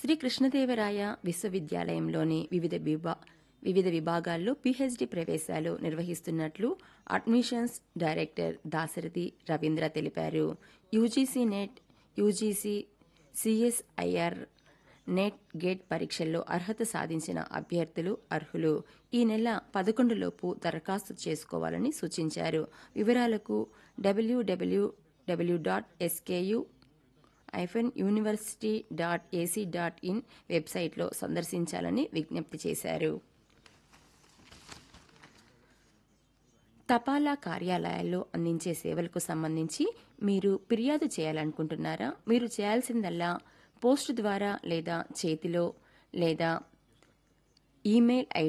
శ్రీ కృష్ణదేవరాయ విశ్వవిద్యాలయంలోని వివిధ విభా వివిధ విభాగాల్లో పీహెచ్డీ ప్రవేశాలు నిర్వహిస్తున్నట్లు అడ్మిషన్స్ డైరెక్టర్ దాశరథి రవీంద్ర తెలిపారు UGC NET UGC CSIR NET GATE పరీక్షల్లో అర్హత సాధించిన అభ్యర్థులు అర్హులు ఈ నెల పదకొండులోపు దరఖాస్తు చేసుకోవాలని సూచించారు వివరాలకు డబ్ల్యూడబ్ల్యూడబ్ల్యూ dot SKU hyphen university dot AC dot in వెబ్సైట్లో సందర్శించాలని విజ్ఞప్తి చేశారు తపాలా కార్యాలయాల్లో అందించే సేవలకు సంబంధించి మీరు ఫిర్యాదు చేయాలనుకుంటున్నారా మీరు చేయాల్సిందల్లా పోస్టు ద్వారా లేదా చేతిలో లేదా ఈమెయిల్ ఐడి